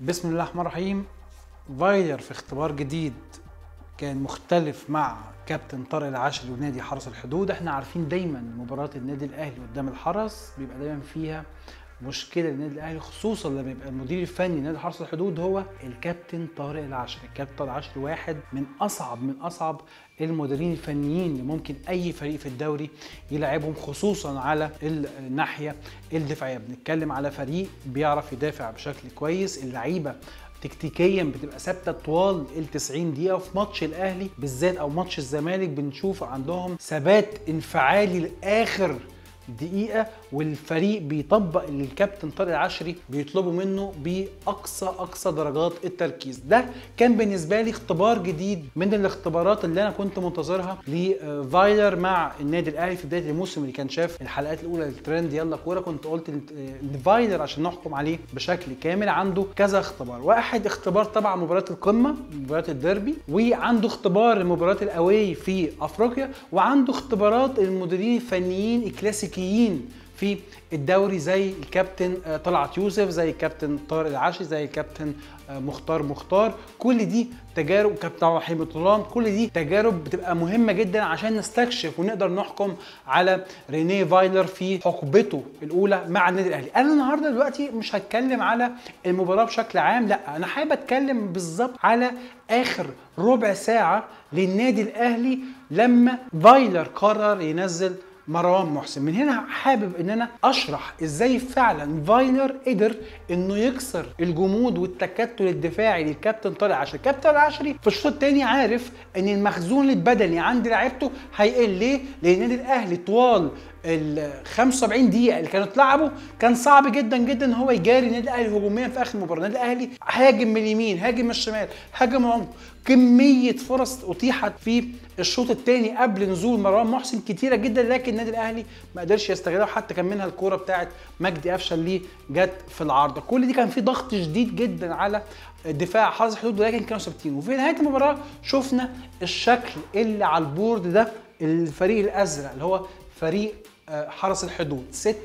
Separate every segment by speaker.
Speaker 1: بسم الله الرحمن الرحيم فايلر في اختبار جديد كان مختلف مع كابتن طارق العشري ونادي حرس الحدود احنا عارفين دايما مباراة النادي الاهلي قدام الحرس بيبقى دايما فيها مشكله للنادي الاهلي خصوصا لما يبقى المدير الفني لنادي حرس الحدود هو الكابتن طارق العشري، الكابتن طارق العشري واحد من اصعب من اصعب المديرين الفنيين اللي ممكن اي فريق في الدوري يلعبهم خصوصا على الناحيه الدفاعيه، بنتكلم على فريق بيعرف يدافع بشكل كويس، اللعيبه تكتيكيا بتبقى ثابته طوال ال 90 دقيقه وفي ماتش الاهلي بالذات او ماتش الزمالك بنشوف عندهم ثبات انفعالي لاخر دقيقه والفريق بيطبق اللي الكابتن طارق العشري بيطلبه منه باقصى اقصى درجات التركيز ده كان بالنسبه لي اختبار جديد من الاختبارات اللي انا كنت منتظرها لفايلر مع النادي الاهلي في بدايه الموسم اللي كان شاف الحلقات الاولى للترند يلا كوره كنت قلت ان فايلر عشان نحكم عليه بشكل كامل عنده كذا اختبار واحد اختبار طبعا مباراه القمه مباراه الديربي وعنده اختبار مباراه الاواي في افريقيا وعنده اختبارات المديرين الفنيين الكلاسيكيين في الدوري زي الكابتن طلعت يوسف زي الكابتن طارق العشري زي الكابتن مختار مختار كل دي تجارب كابتن رحيم طولان كل دي تجارب بتبقى مهمه جدا عشان نستكشف ونقدر نحكم على رينيه فايلر في حقبته الاولى مع النادي الاهلي انا النهارده دلوقتي مش هتكلم على المباراه بشكل عام لا انا حابب اتكلم بالظبط على اخر ربع ساعه للنادي الاهلي لما فايلر قرر ينزل مروان محسن من هنا حابب ان انا اشرح ازاي فعلا فايلر قدر انه يكسر الجمود والتكتل الدفاعي للكابتن طارق العشري الكابتن العشري في الشوط الثاني عارف ان المخزون البدني عند لعيبته هيقل ليه لان النادي الاهلي طوال ال 75 دقيقة اللي كانوا اتلعبوا كان صعب جدا جدا ان هو يجاري النادي الاهلي هجوميا في اخر المباراة، النادي الاهلي هاجم من اليمين، هاجم من الشمال، هاجم من العمق، كمية فرص اتيحت في الشوط الثاني قبل نزول مروان محسن كتيرة جدا لكن النادي الاهلي ما قدرش يستغلها وحتى كان منها الكورة بتاعت مجدي قفشه اللي جت في العارضة، كل دي كان في ضغط شديد جدا على دفاع حرس الحدود ولكن كانوا ثابتين، وفي نهاية المباراة شفنا الشكل اللي على البورد ده الفريق الازرق اللي هو فريق حرس الحدود 6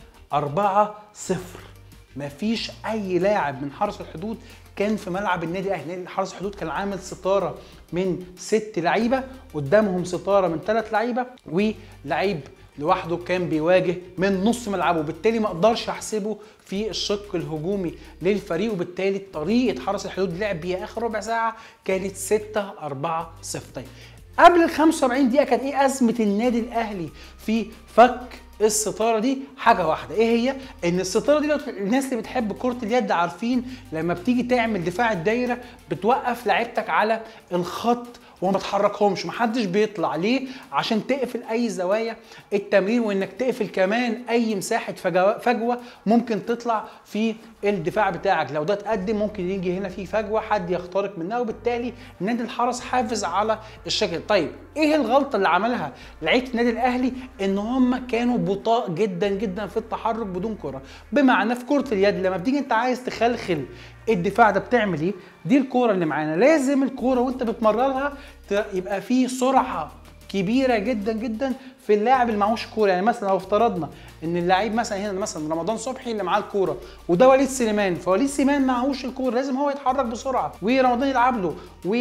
Speaker 1: 4 0 مفيش اي لاعب من حرس الحدود كان في ملعب النادي الاهلي نادي حرس الحدود كان عامل ستاره من ست لعيبه قدامهم ستاره من ثلاث لعيبه ولعيب لوحده كان بيواجه من نص ملعبه وبالتالي ما اقدرش احسبه في الشق الهجومي للفريق وبالتالي طريقه حرس الحدود لعب بيها اخر ربع ساعه كانت 6 4 0 طيب قبل ال 75 دقيقه كانت ايه ازمه النادي الاهلي في فك الستاره دي حاجه واحده ايه هي ان الستاره دي لو الناس اللي بتحب كره اليد عارفين لما بتيجي تعمل دفاع الدايره بتوقف لعيبتك على الخط وما تحركهمش محدش بيطلع ليه عشان تقفل اي زوايا التمرير وانك تقفل كمان اي مساحه فجوه ممكن تطلع في الدفاع بتاعك لو ده اتقدم ممكن يجي هنا في فجوه حد يخترق منها وبالتالي نادي الحرس حافظ على الشكل طيب ايه الغلطه اللي عملها لعيبه النادي الاهلي ان هم كانوا بطاء جدا جدا في التحرك بدون كره بمعنى في كره اليد لما بتيجي انت عايز تخلخل الدفاع ده بتعمل ايه دي الكوره اللي معانا لازم الكوره وانت بتمررها يبقى في سرعه كبيره جدا جدا في اللاعب اللي معهوش كوره يعني مثلا لو افترضنا ان اللعيب مثلا هنا مثلا رمضان صبحي اللي معاه الكوره وده وليد سليمان فوليد سليمان معهوش الكوره لازم هو يتحرك بسرعه ورمضان يلعب له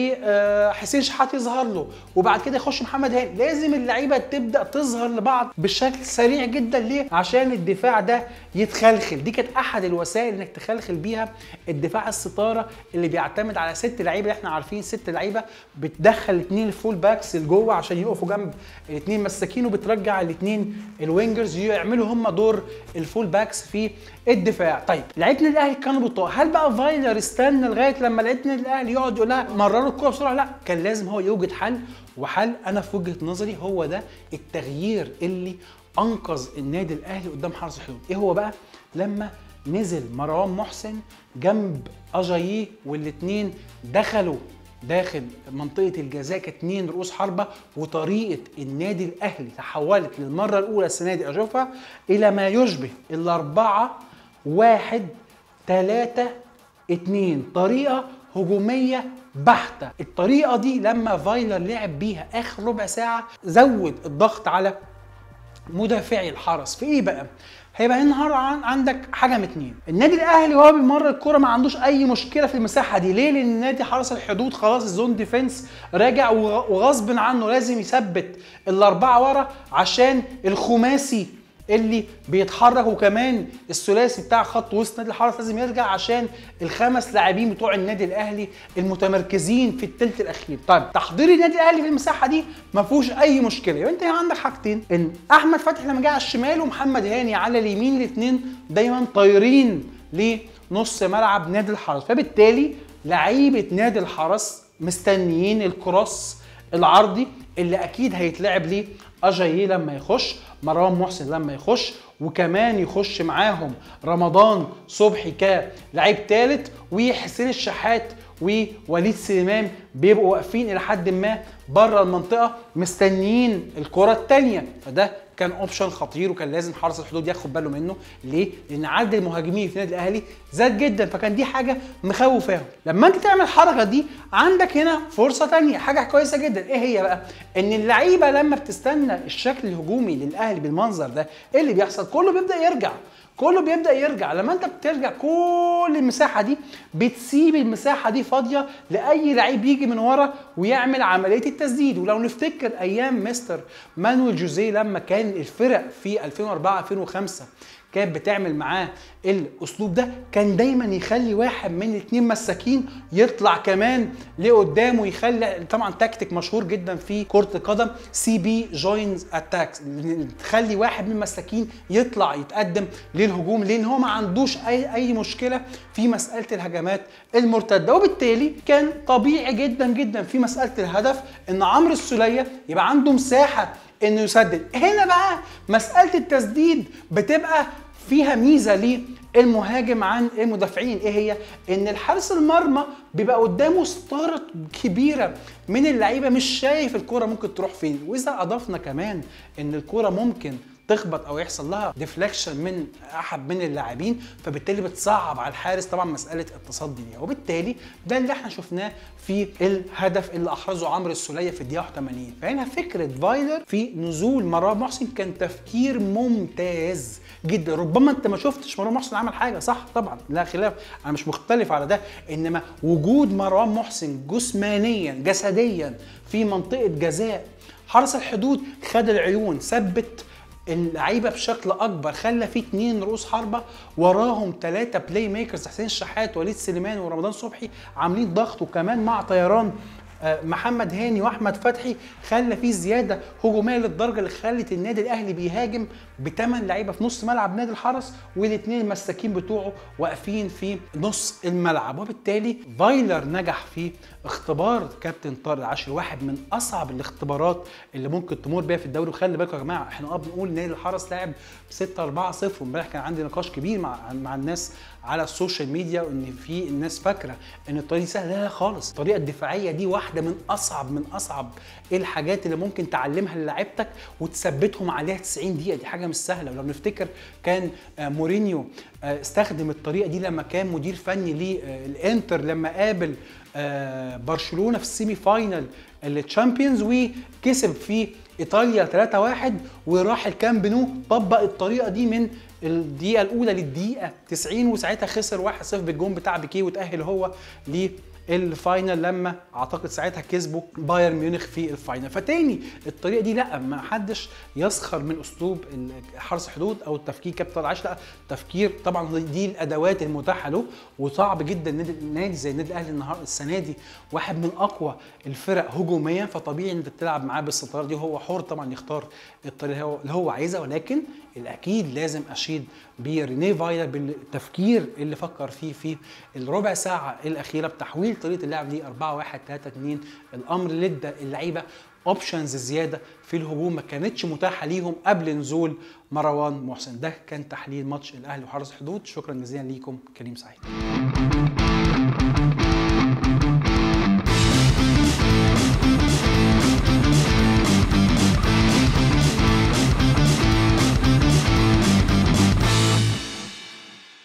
Speaker 1: وحسين شحات يظهر له وبعد كده يخش محمد هاني لازم اللعيبه تبدا تظهر لبعض بشكل سريع جدا ليه عشان الدفاع ده يتخلخل دي كانت احد الوسائل انك تخلخل بيها الدفاع الستاره اللي بيعتمد على ست لعيبه احنا عارفين ست لعيبه بتدخل الاثنين الفول باكس لجوه عشان يقفوا جنب الاثنين مساكين وبترجع الاثنين الوينجرز يعملوا هم دور الفول باكس في الدفاع طيب لعيبه النادي الاهلي كانوا بطاء هل بقى فايلر استنى لغايه لما لعيبه النادي الاهلي يقعد يقول لها مرروا الكوره بسرعه لا كان لازم هو يوجد حل وحل انا في وجهه نظري هو ده التغيير اللي انقذ النادي الاهلي قدام حرس الحدود ايه هو بقى لما نزل مروان محسن جنب اجاييه والاثنين دخلوا داخل منطقة الجزاء كاتنين رؤوس حربة وطريقة النادي الأهلي تحولت للمرة الأولى السنة دي أشوفها إلى ما يشبه الأربعة واحد ثلاثة اتنين طريقة هجومية بحتة الطريقة دي لما فايلر لعب بيها آخر ربع ساعة زود الضغط على مدافعي الحرس في ايه بقى هيبقى النهارده عن- عندك حاجه من اتنين النادي الاهلي وهو بيمر الكوره ما عندوش اي مشكله في المساحه دي ليه لان نادي حرس الحدود خلاص الزون ديفense راجع وغ- وغصب عنه لازم يثبت الاربعه ورا عشان الخماسي اللي بيتحرك وكمان الثلاثي بتاع خط وسط نادي الحرس لازم يرجع عشان الخمس لاعبين بتوع النادي الاهلي المتمركزين في الثلث الاخير طيب تحضير النادي الاهلي في المساحه دي ما فيهوش اي مشكله يبقى انت عندك حاجتين ان احمد فتحي لما جه على الشمال ومحمد هاني على اليمين الاثنين دايما طايرين لنص ملعب نادي الحرس فبالتالي لعيبه نادي الحرس مستنيين الكروس العرضي اللي اكيد هيتلعب ليه اجاييه لما يخش مروان محسن لما يخش وكمان يخش معاهم رمضان صبحي كلاعب ثالث وحسين الشحات ووليد سليمان بيبقوا واقفين الى حد ما بره المنطقه مستنيين الكره الثانيه فده كان اوبشن خطير وكان لازم حرس الحدود ياخد باله منه ليه؟ لان عدد المهاجمين في النادي الاهلي زاد جدا فكان دي حاجه مخوفاهم لما انت تعمل الحركه دي عندك هنا فرصه تانية حاجه كويسه جدا ايه هي بقى؟ ان اللعيبه لما بتستنى الشكل الهجومي للاهلي بالمنظر ده ايه اللي بيحصل؟ كله بيبدا يرجع كله بيبدا يرجع لما انت بترجع كل المساحه دي بتسيب المساحه دي فاضيه لاي لعيب يجي من ورا ويعمل عمليه التسديد ولو نفتكر ايام مستر مانويل جوزيه لما كان الفرق في 2004 2005 كانت بتعمل معاه الاسلوب ده كان دايما يخلي واحد من الاثنين مساكين يطلع كمان لقدام ويخلي طبعا تكتيك مشهور جدا في كره القدم سي بي جوينز اتاكس تخلي واحد من المساكين يطلع يتقدم للهجوم لان هو ما عندوش اي اي مشكله في مساله الهجمات المرتده وبالتالي كان طبيعي جدا جدا في مساله الهدف ان عمرو السوليه يبقى عنده مساحه انه يسدد هنا بقى مساله التسديد بتبقى فيها ميزه للمهاجم عن المدافعين ايه هي ان الحارس المرمى بيبقى قدامه ستاره كبيره من اللعيبه مش شايف الكوره ممكن تروح فين واذا اضفنا كمان ان الكوره ممكن تخبط او يحصل لها ديفليكشن من احد من اللاعبين فبالتالي بتصعب على الحارس طبعا مساله التصدي دي وبالتالي ده اللي احنا شفناه في الهدف اللي احرزه عمرو السوليه في الدقيقه 81 فهنا فكره فايلر في نزول مروان محسن كان تفكير ممتاز جدا ربما انت ما شفتش مروان محسن عمل حاجه صح طبعا لا خلاف انا مش مختلف على ده انما وجود مروان محسن جسمانيا جسديا في منطقه جزاء حرس الحدود خد العيون ثبت اللعيبه بشكل اكبر خلى في اتنين رؤوس حربه وراهم ثلاثه بلاي ميكرز حسين الشحات وليد سليمان ورمضان صبحي عاملين ضغط وكمان مع طيران آه، محمد هاني واحمد فتحي خلى في زياده هجوميه للدرجه اللي خلت النادي الاهلي بيهاجم بثمان لعيبه في نص ملعب نادي الحرس والاثنين المساكين بتوعه واقفين في نص الملعب وبالتالي فايلر نجح في اختبار كابتن طارق العاشر واحد من اصعب الاختبارات اللي ممكن تمر بيها في الدوري وخلي بالكم يا جماعه احنا اه بنقول نادي الحرس لعب 6 4 0 وامبارح كان عندي نقاش كبير مع مع الناس على السوشيال ميديا وان في الناس فاكره ان الطريقه دي سهله لا لا خالص الطريقه الدفاعيه دي واحده من اصعب من اصعب الحاجات اللي ممكن تعلمها للاعيبتك وتثبتهم عليها 90 دقيقه دي حاجه مش سهله ولو نفتكر كان آه، مورينيو آه، استخدم الطريقه دي لما كان مدير فني للانتر لما قابل آه، برشلونه في السيمي فاينل التشامبيونز وكسب في ايطاليا 3-1 وراح الكامب نو طبق الطريقه دي من الدقيقه الاولى للدقيقه 90 وساعتها خسر 1-0 بالجون بتاع بيكيه وتاهل هو للفاينل لما اعتقد ساعتها كسبوا بايرن ميونخ في الفاينل فتاني الطريقه دي لا ما حدش يسخر من اسلوب حرس الحدود او التفكير كابتن العش لا تفكير طبعا دي الادوات المتاحه له وصعب جدا نادي نادي زي النادي الاهلي النهارده السنه دي واحد من اقوى الفرق هجوميا فطبيعي انت تلعب معاه بالستاره دي وهو حر طبعا يختار الطريقه اللي هو- اللي هو عايزها ولكن الاكيد لازم اشيد برينيه فايلر بالتفكير اللي فكر فيه في الربع ساعه الاخيره بتحويل طريقه اللعب دي 4 1 3 2 الامر اللي ادى اللعيبه اوبشنز زياده في الهجوم ما كانتش متاحه ليهم قبل نزول مروان محسن ده كان تحليل ماتش الاهلي وحرس الحدود شكرا جزيلا ليكم كريم سعيد